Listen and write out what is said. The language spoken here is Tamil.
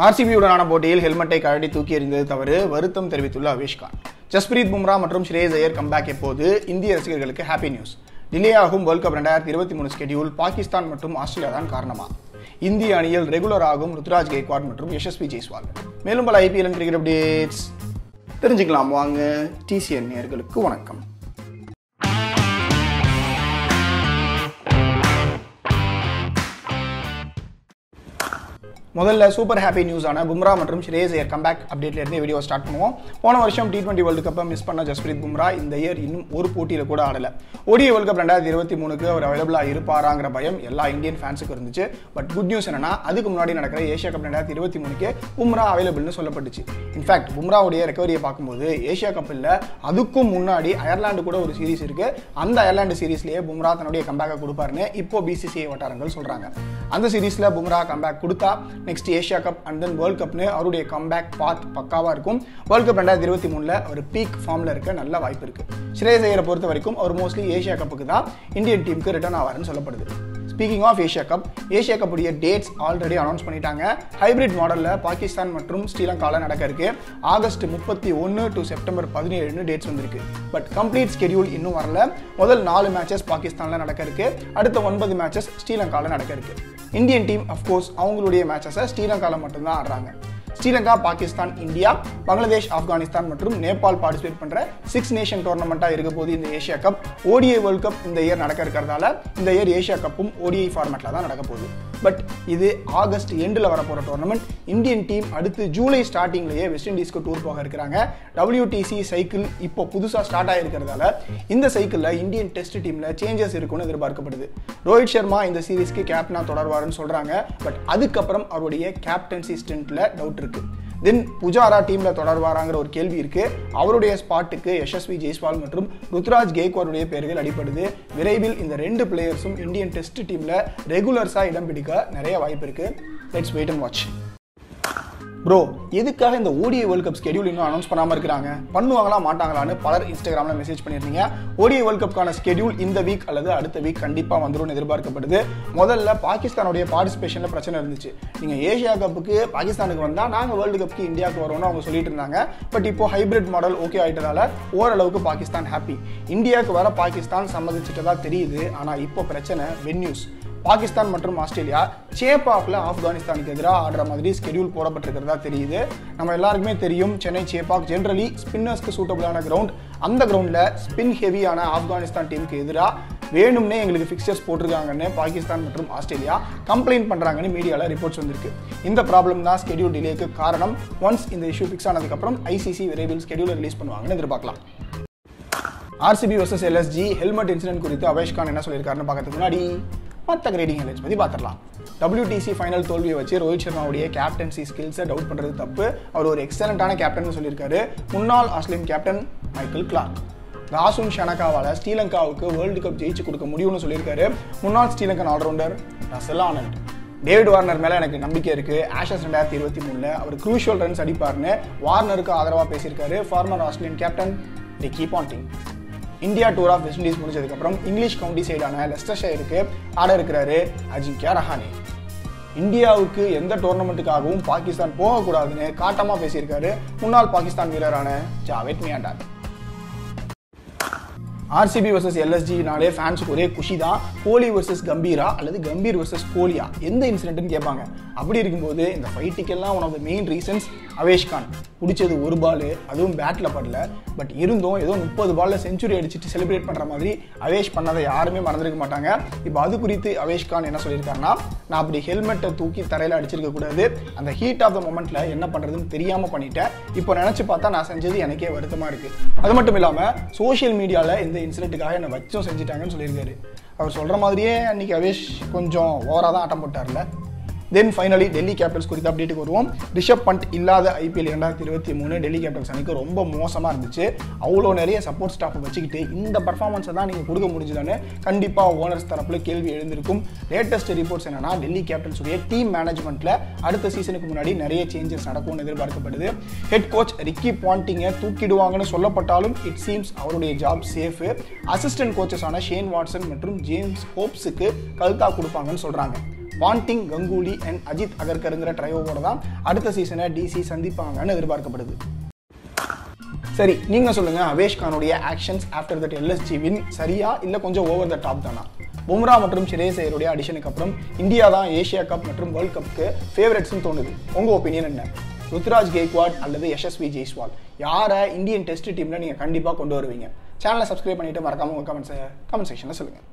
ஆர்சிபியுடனான போட்டியில் ஹெல்மெட்டை கழட்டி தூக்கி எறிந்தது தவறு வருத்தம் தெரிவித்துள்ள அவேஷ்கான் ஜஸ்பிரீத் பும்ரா மற்றும் ஸ்ரேயஸ் ஐயர் கம்பேக் எப்போது இந்திய ரசிகர்களுக்கு ஹாப்பி நியூஸ் டிலே ஆகும் வேர்ல்ட் கப் ரெண்டாயிரத்தி இருபத்தி மூணு ஸ்கெடியூல் பாகிஸ்தான் மற்றும் ஆஸ்திரேலியா தான் காரணமா இந்திய அணியில் ரெகுலர் ஆகும் ருத்ராஜ் கெய்க்வாட் மற்றும் யசஸ்வி ஜெய்ஸ்வால் மேலும் பல ஐபிஎல் கிரிக்கெட் அப்டேட்ஸ் தெரிஞ்சுக்கலாம் வாங்க டிசிஎன் நேர்களுக்கு வணக்கம் முதல்ல சூப்பர் ஹாப்பி நியூஸான பும்ரா மற்றும் ஸ்ரேயஸ் ஐயர் கம்பேக் அப்டேட்ல இருந்து வீடியோ ஸ்டார்ட் பண்ணுவோம் போன வருஷம் டி டுவெண்ட்டி வேர்ல்டு கப்பை மிஸ் பண்ண ஜஸ்பிரீத் பும்ரா இந்த இயர் இன்னும் ஒரு போட்டியில் கூட ஆடல ஓடிய வேர்ல்டு கப் ரெண்டாயிரத்தி இருபத்தி மூணுக்கு அவர் அவைலபிளாக இருப்பாராங்கிற பயம் எல்லா இந்தியன் ஃபேன்ஸுக்கு இருந்துச்சு பட் குட் நியூஸ் என்னன்னா அதுக்கு முன்னாடி நடக்கிற ஏஷியா கப் ரெண்டாயிரத்தி இருபத்தி மூணுக்கு பும்ரா அவைலபிள்னு சொல்லப்பட்டுச்சு இன்ஃபேக்ட் பும்ராவுடைய ரெக்கவரியை பார்க்கும்போது ஏஷியா கப் இல்ல அதுக்கும் முன்னாடி அயர்லாந்து கூட ஒரு சீரிஸ் இருக்கு அந்த அயர்லாந்து சீரிஸ்லேயே பும்ரா தன்னுடைய கம்பேக்கை கொடுப்பாருன்னு இப்போ பிசிசிஐ வட்டாரங்கள் சொல்றாங்க அந்த சீரிஸ்ல பும்ரா கம்பேக் கொடுத்தா next Asia cup and then world கப்னு அவருடைய கம்பேக் பாத் பக்காவாக இருக்கும் வேர்ல்ட் கப் ரெண்டாயிரத்தி இருபத்தி மூணில் அவர் பீக் ஃபார்மில் இருக்க நல்ல வாய்ப்பு இருக்கு ஸ்ரேயஸ் ஐயரை பொறுத்த வரைக்கும் அவர் மோஸ்ட்லி ஏஷியா கப்புக்கு தான் இந்தியன் டீமுக்கு ரிட்டர்ன் ஆவாருன்னு சொல்லப்படுது speaking of Asia cup Asia கப்புடைய டேட்ஸ் ஆல்ரெடி அனௌன்ஸ் பண்ணிட்டாங்க ஹைபிரிட் மாடலில் பாகிஸ்தான் மற்றும் ஸ்ரீலங்காவில் நடக்க இருக்கு ஆகஸ்ட் முப்பத்தி ஒன்று டு செப்டம்பர் பதினேழுன்னு டேட்ஸ் வந்திருக்கு பட் கம்ப்ளீட் ஸ்கெடியூல் இன்னும் வரல முதல் நாலு மேட்சஸ் பாகிஸ்தானில் நடக்க இருக்கு அடுத்த ஒன்பது மேட்சஸ் ஸ்ரீலங்காவில் நடக்க இருக்கு இந்தியன் டீம் அஃப்கோர்ஸ் அவங்களுடைய மேட்சஸை ஸ்ரீலங்காவில் மட்டும்தான் ஆடுறாங்க ஸ்ரீலங்கா பாகிஸ்தான் இந்தியா பங்களாதேஷ் ஆப்கானிஸ்தான் மற்றும் நேபாள் பார்ட்டிசிபேட் பண்ற சிக்ஸ் நேஷன் டோர்னமெண்ட்டாக இருக்க போது இந்த Asia cup ODI world cup இந்த இயர் நடக்க இருக்கிறதால இந்த இயர் ஏஷியா கப்பும் ஓடிஐ ஃபார்மேட்டில் தான் நடக்க போகுது பட் இது ஆகஸ்ட் எண்டில் வரப்போகிற டோர்னமெண்ட் இந்தியன் டீம் அடுத்து ஜூலை ஸ்டார்டிங்லேயே வெஸ்ட் இண்டீஸ்க்கு டூர் போக இருக்கிறாங்க டபிள்யூடிசி சைக்கிள் இப்போ புதுசாக ஸ்டார்ட் ஆகிருக்கிறதால இந்த சைக்கிளில் இந்தியன் டெஸ்ட் டீமில் சேஞ்சஸ் இருக்கும்னு எதிர்பார்க்கப்படுது ரோஹித் சர்மா இந்த சீரீஸ்க்கு கேப்டனாக தொடர்வாருன்னு சொல்கிறாங்க பட் அதுக்கப்புறம் அவருடைய கேப்டன்சி ஸ்டென்ட்டில் டவுட் இருக்கு தென் புஜாரா டீம்ல தொடர்வாராங்கிற ஒரு கேள்வி இருக்கு அவருடைய ஸ்பாட்டுக்கு யசஸ்வி ஜெய்ஸ்வால் மற்றும் ருத்ராஜ் கெய்க்வாருடைய பெயர்கள் அடிப்படுது விரைவில் இந்த ரெண்டு பிளேயர்ஸும் இந்தியன் டெஸ்ட் டீம்ல ரெகுலர்ஸா இடம் பிடிக்க நிறைய வாய்ப்பு இருக்கு let's wait and watch bro எதுக்காக இந்த ஓடிஐ வேர்ல்ட் கப் ஸ்கெடியூல் இன்னும் அனௌன்ஸ் பண்ணாமல் இருக்கிறாங்க பண்ணுவாங்களா மாட்டாங்களான்னு பலர் இன்ஸ்டாகிராமில் மெசேஜ் பண்ணியிருந்தீங்க ஓடிஐ வேர்ல்ட் கப்கான ஸ்கெடியூல் இந்த வீக் அல்லது அடுத்த வீக் கண்டிப்பாக வந்துடும் எதிர்பார்க்கப்படுது முதல்ல பாகிஸ்தானுடைய பார்ட்டிசிபேஷனில் பிரச்சனை இருந்துச்சு நீங்கள் ஏஷியா கப்புக்கு பாகிஸ்தானுக்கு வந்தால் நாங்கள் வேர்ல்டு கப்புக்கு இந்தியாவுக்கு வரோம்னு அவங்க சொல்லிட்டு இருந்தாங்க பட் இப்போ ஹைபிரிட் மாடல் ஓகே ஆயிட்டதால ஓரளவுக்கு பாகிஸ்தான் ஹாப்பி இந்தியாவுக்கு வர பாகிஸ்தான் சம்மதிச்சிட்டதா தெரியுது ஆனால் இப்போ பிரச்சனை வென்யூஸ் பாகிஸ்தான் மற்றும் ஆஸ்திரேலியா சேப் ஆஃப்ல ஆப்கானிஸ்தானுக்கு எதிராக ஆடுற மாதிரி ஸ்கெடியூல் போடப்பட்டிருக்கிறதா தெரியுது நம்ம எல்லாருக்குமே தெரியும் சென்னை சேப்பாக் ஜென்ரலி ஸ்பின்னர்ஸ்க்கு சூட்டபிளான கிரவுண்ட் அந்த கிரவுண்டில் ஸ்பின் ஹெவியான ஆப்கானிஸ்தான் டீமுக்கு எதிராக வேணும்னே எங்களுக்கு ஃபிக்சர்ஸ் போட்டிருக்காங்கன்னு பாகிஸ்தான் மற்றும் ஆஸ்திரேலியா கம்ப்ளைண்ட் பண்ணுறாங்கன்னு மீடியாவில் ரிப்போர்ட்ஸ் வந்திருக்கு இந்த ப்ராப்ளம் தான் ஸ்கெடியூல் டிலேக்கு காரணம் ஒன்ஸ் இந்த இஷ்யூ ஃபிக்ஸ் ஆனதுக்கப்புறம் ஐசிசி விரைவில் ஸ்கெடியூலை ரிலீஸ் பண்ணுவாங்கன்னு எதிர்பார்க்கலாம் RCB versus LSG helmet incident குறித்து அவேஷ் கான் என்ன சொல்லியிருக்காருன்னு பார்க்கறதுக்கு முன்னாடி மற்ற கிரேடிங் ஹெல்மெட்ஸ் பற்றி பார்த்துடலாம் டபிள்யூடிசி ஃபைனல் தோல்வியை வச்சு ரோஹித் சர்மாவுடைய கேப்டன்சி ஸ்கில்ஸை டவுட் பண்ணுறது தப்பு அவர் ஒரு எக்ஸலண்டான கேப்டன் சொல்லியிருக்காரு முன்னாள் Australian captain Michael Clarke Dasun ஷனகாவால் ஸ்ரீலங்காவுக்கு வேர்ல்டு கப் ஜெயிச்சு கொடுக்க முடியும்னு சொல்லியிருக்காரு முன்னாள் Sri Lankan allrounder Russel Arnold David Warner மேலே எனக்கு நம்பிக்கை இருக்கு ஆஷஸ் ரெண்டாயிரத்தி இருபத்தி மூணில் அவர் க்ரூஷியல் ரன்ஸ் அடிப்பார்னு வார்னருக்கு ஆதரவாக பேசியிருக்காரு former Australian captain Ricky Ponting India tour of West Indies முடிஞ்சதுக்கப்புறம் இங்கிலீஷ் கவுண்டி சைடான லெஸ்டர் ஷயருக்கு ஆட இருக்கிறாரு அஜிங்கியா ரஹானே இந்தியாவுக்கு எந்த டோர்னமெண்ட்டுக்காகவும் பாகிஸ்தான் போகக்கூடாதுன்னு காட்டமாக பேசியிருக்காரு முன்னாள் பாகிஸ்தான் வீரரான ஜாவேத் மியாண்டார் ஆர்சிபி வர்சஸ் எல்எஸ்ஜினாலே ஃபேன்ஸுக்கு ஒரே குஷி தான் கோலி வர்சஸ் கம்பீரா அல்லது கம்பீர் வர்சஸ் கோலியா எந்த இன்சிடென்ட்னு கேட்பாங்க அப்படி இருக்கும்போது இந்த ஃபைட்டுக்கெல்லாம் one of the main reasons Avesh Khan பிடிச்சது ஒரு பால் அதுவும் பேட்டில் படல பட் இருந்தும் ஏதோ முப்பது பாலில் செஞ்சுரி அடிச்சுட்டு செலிப்ரேட் பண்ணுற மாதிரி அவேஷ் பண்ணதை யாருமே மறந்துருக்க மாட்டாங்க இப்போ அது குறித்து அவேஷ் கான் என்ன சொல்லியிருக்காருன்னா நான் அப்படி ஹெல்மெட்டை தூக்கி தரையில் அடிச்சிருக்க கூடாது அந்த ஹீட் ஆஃப் த மொமெண்ட்டில் என்ன பண்ணுறதுன்னு தெரியாமல் பண்ணிட்டேன் இப்போ நினச்சி பார்த்தா நான் செஞ்சது எனக்கே வருத்தமாக இருக்குது அது மட்டும் இல்லாமல் சோஷியல் மீடியாவில் இந்த இன்சிடென்ட்டுக்காக என்னை வச்சும் செஞ்சுட்டாங்கன்னு சொல்லியிருக்காரு அவர் சொல்கிற மாதிரியே அன்றைக்கி அவேஷ் கொஞ்சம் ஓவராக தான் ஆட்டம் போட்டார்ல தென் ஃபைனலி டெல்லி கேபிட்டல்ஸ் குறித்து அப்டேட்டுக்கு வருவோம் ரிஷப் பண்ட் இல்லாத ஐபிஎல் இரண்டாயிரத்தி இருபத்தி மூணு டெல்லி கேபிட்டல்ஸ் அன்னைக்கு ரொம்ப மோசமாக இருந்துச்சு அவ்வளோ நிறைய சப்போர்ட் ஸ்டாஃப் வச்சுக்கிட்டு இந்த பர்ஃபார்மன்ஸை தான் நீங்கள் கொடுக்க முடிஞ்சுதானே கண்டிப்பாக ஓனர்ஸ் தரப்பில் கேள்வி எழுந்திருக்கும் லேட்டஸ்ட் ரிப்போர்ட்ஸ் என்னன்னா டெல்லி கேபிட்டல்ஸுடைய டீம் மேனேஜ்மெண்ட்டில் அடுத்த சீசனுக்கு முன்னாடி நிறைய சேஞ்சஸ் நடக்கும்னு எதிர்பார்க்கப்படுது ஹெட் கோச் ரிக்கி பாண்டிங்கை தூக்கிடுவாங்கன்னு சொல்லப்பட்டாலும் இட் சீம்ஸ் அவருடைய ஜாப் சேஃபு அசிஸ்டன்ட் கோச்சஸான ஷேன் வாட்சன் மற்றும் ஜேம்ஸ் ஹோப்ஸுக்கு கல்தா கொடுப்பாங்கன்னு சொல்கிறாங்க பாண்டிங் கங்குலி அண்ட் அஜித் அகர்கருங்கிற ட்ரையோவோட தான் அடுத்த சீசனை டிசி சந்திப்பாங்கன்னு எதிர்பார்க்கப்படுது சரி நீங்க சொல்லுங்க அவேஷ் கானுடைய actions after that LSG win சரியா இல்ல கொஞ்சம் ஓவர் த டாப் தானா பும்ரா மற்றும் ஷிரேஸ் ஐயருடைய அடிஷனுக்கு அப்புறம் இந்தியா தான் ஏஷியா கப் மற்றும் வேர்ல்ட் கப்புக்கு ஃபேவரட்ஸ்னு தோணுது உங்க ஒப்பீனியன் என்ன ருத்ராஜ் கெய்க்வாட் அல்லது யஷஸ்வி ஜெய்ஸ்வால் யாரை இந்தியன் டெஸ்ட் டீம்ல நீங்க கண்டிப்பா கொண்டு வருவீங்க சேனலை சப்ஸ்கிரைப் பண்ணிட்டு மறக்காம உங்க கமெண்ட்ஸ் கமெண்ட் செக்ஷன்ல சொல்லுங்க